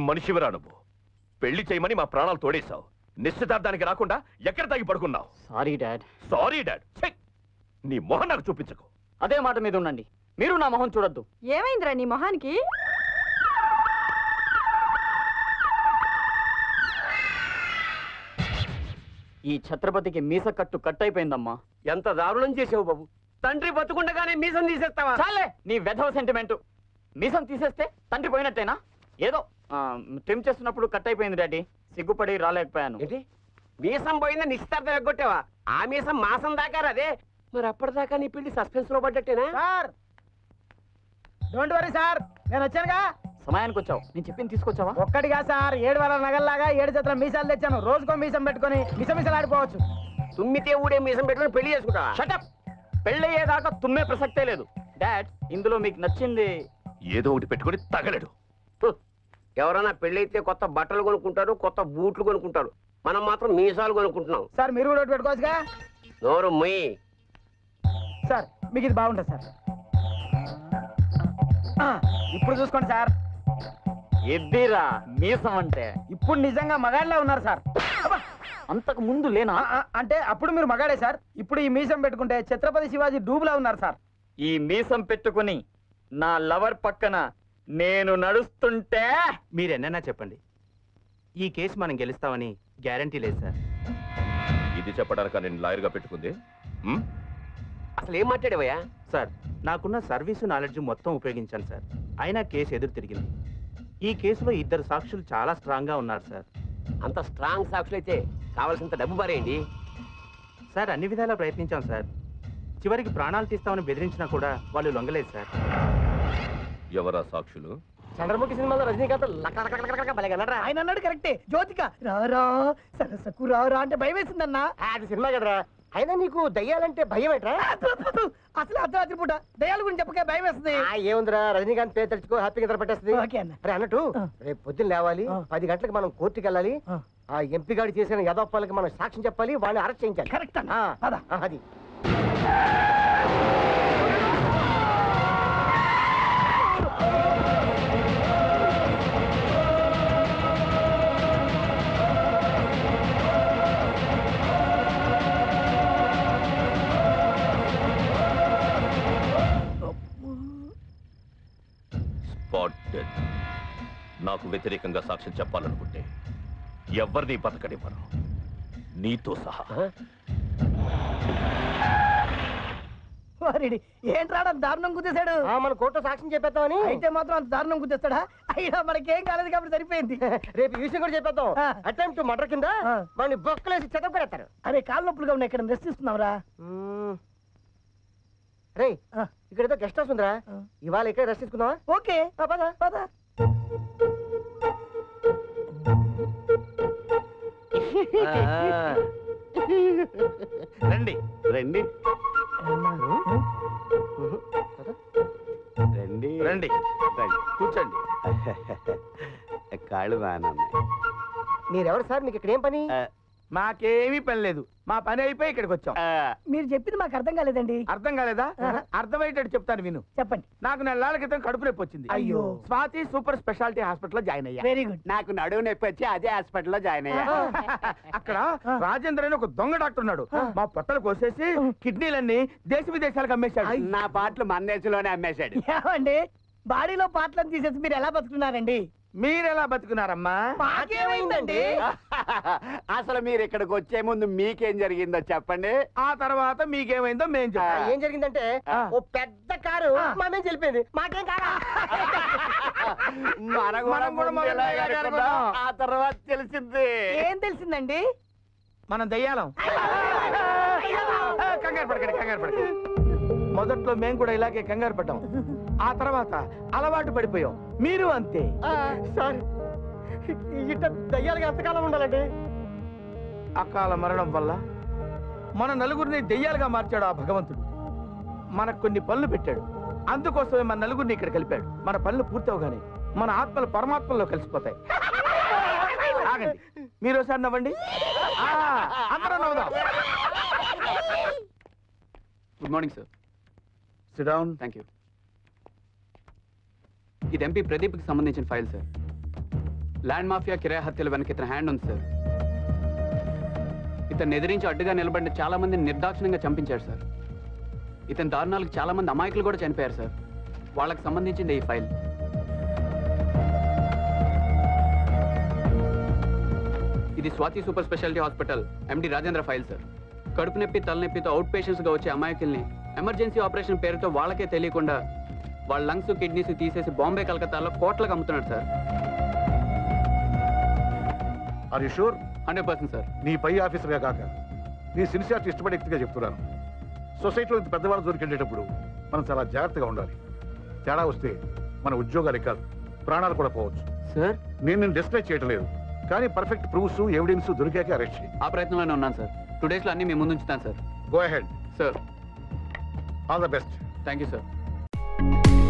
మనిషివిరా నువ్వు పెళ్లి చేయమని మా ప్రాణాలు తోడేశావు నిశ్చితార్థానికి రాకుండా ఎక్కడ తగి పడుకున్నావు సారీ డాడ్ సారీ డాడ్ ఛీ! నీ మొహం నాకు చూపించకు అదే మాట మీద ఉండండి మీరు నా మొహం చూడొద్దు ఏమైందిరా నీ మొహానికి ఈ ఛత్రపతికి మీస కట్టు కట్ అయిపోయిందమ్మా ఎంత దారుణం చేసావు బాబు తండ్రి బతుకుండగానే మీసం తీసేస్తావా చాలే నీ వెధవ సెంటిమెంట్ మీసం తీసేస్తే తండ్రి పోయినట్టేనా ఏదో ట్రిమ్ చేస్తున్నప్పుడు కట్ అయిపోయింది డాడీ సిగ్గుపడి రాలేకపోయాను ఏంటి మీసం పోయిందా నిశ్చితార్థం ఎగ్గొట్టావా ఆ మీసం మాసం దాకా అదే మరి అప్పటిదాకా నీ పెళ్లి సస్పెన్స్ లో పడ్డట్టేనా సార్ డోంట్ వరీ సార్ నేను వచ్చానుగా సమయానికి వచ్చావు నేను చెప్పింది తీసుకొచ్చావా ఒక్కటిగా సార్ ఏడు వేల నగల్లాగా ఏడు జతల మీసాలు తెచ్చాను రోజుకో మీసం పెట్టుకొని మిస మిసలు ఆడిపోవచ్చు తుమ్మితే ఊడే మీసం పెట్టుకుని పెళ్లి చేసుకుంటావా షటప్ పెళ్ళయ్యేదాకా తుమ్మే ప్రసక్తే లేదు డాడ్ ఇందులో మీకు నచ్చింది ఏదో ఒకటి పెట్టుకొని తగలడు హ్మ్. ఎవరైనా పెళ్ళైతే కొత్త బట్టలు కొనుక్కుంటారు కొత్త బూట్లు కొనుక్కుంటారు మనం మాత్రం మీసాలు కొనుక్కుంటున్నాం సార్ మీరు కూడా ఒకటి పెట్టుకోవచ్చుగా నోరు మొయ్యి సార్ మీకు ఇది బాగుంటుంది సార్ ఆ, ఇప్పుడు చూసుకోండి సార్ ఎద్దిరా మీసం అంటే ఇప్పుడు నిజంగా మగాడిలా ఉన్నారు సార్ అబ్బా! అంతకు ముందు లేనా ఆ, ఆ, అంటే అప్పుడు మీరు మగాడే సార్ ఇప్పుడు ఈ మీసం పెట్టుకుంటే ఛత్రపతి శివాజీ డూబులా ఉన్నారు సార్ ఈ మీసం పెట్టుకుని నా లవర్ పక్కన నేను నడుస్తుంటే మీరెన్నైనా చెప్పండి ఈ కేసు మనం గెలుస్తామని గ్యారంటీ లేదు సార్ ఇది చెప్పడానికి నేను లాయర్గా పెట్టుకుంది ఉమ్? అసలు ఏం మాట్లాడేవయ్యా సార్ నాకున్న సర్వీసు నాలెడ్జ్ మొత్తం ఉపయోగించాను సార్ అయినా కేసు ఎదురు తిరిగింది ఈ కేసులో ఇద్దరు సాక్షులు చాలా స్ట్రాంగ్గా ఉన్నారు సార్ అంత స్ట్రాంగ్ సాక్షులు అయితే కావాల్సినంత డబ్బు పారేయండి సార్ అన్ని విధాలా ప్రయత్నించాం సార్ చివరికి ప్రాణాలు తీస్తామని బెదిరించినా కూడా వాళ్ళు లొంగలేదు సార్ ఎవరా సాక్షులు చంద్రముఖి సినిమాలో రజనీకాంత్ లక లక లక లక భలే కలరా ఆయన అన్నాడు కరెక్టే జ్యోతిక రారా సరసకు రారా అంటే భయం వేసిందన్నా అది సినిమా కదరా అయినా నీకు దయ్యాలంటే భయం ఏంట్రా అసలు అర్ధరాత్రి పూట దయాల గురించి చెప్పకే భయం వేస్తుంది ఏముందిరా రజనీకాంత్ పేరు తలుచుకో హ్యాపీగా నిద్ర పట్టేస్తుంది ఓకే అన్న అరే అన్నట్టు ఆ. రేపు పొద్దున్న లేవాలి ఆ. పది గంటలకు మనం కోర్టుకి వెళ్ళాలి ఆ. ఆ ఎంపీ గాడి చేసిన యదోపాలకి మనం సాక్ష్యం చెప్పాలి వాళ్ళని అరెస్ట్ చేయించాలి కరెక్ట్ అన్న ఆ, పద. ఆ, అది స్పాట్ డెత్ నాకు వ్యతిరేకంగా సాక్ష్యం చెప్పాలనుకుంటే ఎవరిని బతకనివ్వను నీతో సహా వారిడి ఏంట్రాడా దారుణం గుద్దేశాడు ఆ, మన కోర్టులో సాక్ష్యం చెప్పేద్దామని అయితే మాత్రం అంత దారుణం గుద్దేస్తాడా అయినా మనకేం కాలేదు కాబట్టి సరిపోయింది రేపు ఈ విషయం కూడా చెప్పేద్దాం ఆ. అటెంప్ట్ టు మర్డర్ కింద ఆ. వాడిని బొక్కలేసి చెదకొడేస్తారు అరే కాళ్ళు నొప్పులుగా ఉన్నాయి ఇక్కడ రెస్ట్ తీసుకున్నావురా రే ఆ. ఇక్కడ ఏదో గెస్ట్ హౌస్ ఉందిరా ఆ. ఇవాళ ఇక్కడ రెస్ట్ తీసుకుందామా ఓకే ఆ, పద పద రండి రండి రండి రండి రండి కూర్చోండి కాళ్ళు బాగానే మీరెవరు సార్ మీకు ఇక్కడ ఏం పని మాకేమీ పని లేదు మా పని అయిపోయి ఇక్కడికి వచ్చాం మీరు చెప్పింది మాకు అర్థం కాలేదండి అర్థం కాలేదా అర్థమయ్యేటట్టు చెప్తాను విను చెప్పండి నాకు నెలల క్రితం కడుపు నొప్పి వచ్చింది అయ్యో స్వాతి సూపర్ స్పెషాలిటీ హాస్పిటల్లో జాయిన్ అయ్యా వెరీ గుడ్ నాకు నడువు నొప్పి వచ్చి అదే హాస్పిటల్లో జాయిన్ అయ్యా అక్కడ రాజేంద్ర అని ఒక దొంగ డాక్టర్ ఉన్నాడు మా పొట్టలు కోసేసి కిడ్నీలన్నీ దేశ విదేశాలకు అమ్మేశాడు నా పాటలు మన దేశంలోనే అమ్మేశాడు ఏమండి బాడీలో పాటలను తీసేసి మీరు ఎలా బతుకున్నారండి మీరు ఎలా బతుకున్నారమ్మా మాకేమైందండి అసలు మీరు ఇక్కడికి వచ్చే ముందు మీకేం జరిగిందో చెప్పండి ఆ తర్వాత మీకేమైందో మేం ఆ, చెప్తాం ఏం జరిగిందంటే ఆ. ఓ పెద్ద కారు ఆ. మా మీద వెళ్ళిపోయింది మాకేం కాదా మనం కూడా మనం కూడా ముందు మొదలు ఇలాగే ఇలాగే అనుకున్నాం. అనుకున్నాం. ఆ తర్వాత తెలిసింది ఏం తెలిసిందండి మనం దయ్యాలం ఆ, కంగారు పడకండి కంగారు పడకండి మొదట్లో మేము కూడా ఇలాగే కంగారు పడ్డాం ఆ తర్వాత అలవాటు పడిపోయాం మీరు అంతే ఆ, సార్ ఇట్ట దయ్యాలుగా ఎంతకాలం ఉండాలండి అకాల మరణం వల్ల మన నలుగురిని దెయ్యాలుగా మార్చాడు ఆ భగవంతుడు మనకు కొన్ని పనులు పెట్టాడు అందుకోసమే మన నలుగురిని ఇక్కడ కలిపాడు మన పనులు పూర్తవగానే మన ఆత్మలు పరమాత్మలో కలిసిపోతాయి ఆగండి మీరు ఒకసారి నవ్వండి ఆ, అందరం నవ్వుదాం good morning sir sit down thank you ఇది ఎంపీ ప్రదీప్కి సంబంధించిన ఫైల్ సార్ ల్యాండ్ మాఫియా కిరాయి హత్యల వెనక ఇతని హ్యాండ్ ఉంది సార్ ఇతన్ని ఎదిరించి అడ్డుగా నిలబడిన చాలా మందిని నిర్దాక్షిణ్యంగా చంపించాడు సార్ ఇతని దారుణాలకు చాలా మంది అమాయకులు కూడా చనిపోయారు సార్ వాళ్ళకి సంబంధించింది ఈ ఫైల్ ఇది Swathi super speciality hospital MD Rajendra file sir కడుపు నొప్పి తలనొప్పితో అవుట్ పేషెంట్స్గా వచ్చే అమాయకుల్ని ఎమర్జెన్సీ ఆపరేషన్ పేరుతో వాళ్ళకే తెలియకుండా వాళ్ళ లంగ్స్ కిడ్నీస్ తీసేసి బాంబే కలకత్తాలో కోట్లకు అమ్ముతున్నాడు sir are you sure hundred percent sir నీ పై ఆఫీసర్గా కాక నీ సిన్సియారిటీ ఇష్టపడే వ్యక్తిగా చెప్తున్నాను సొసైటీలో ఇంత పెద్దవాళ్ళు దొరికెళ్ళేటప్పుడు మనం చాలా జాగ్రత్తగా ఉండాలి తేడా వస్తే మన ఉద్యోగాలే కాదు ప్రాణాలు కూడా పోవచ్చు సార్ నేను నేను డిస్కస్ చేయటం లేదు కానీ పర్ఫెక్ట్ ప్రూఫ్స్ ఎవిడెన్స్ దొరికాకే అరెస్ట్ చేయి ఆ ప్రయత్నంలోనే ఉన్నాను సార్ టూ డేస్లో అన్నీ మీ ముందు ఉంచుతాను sir go ahead sir all the best thank you sir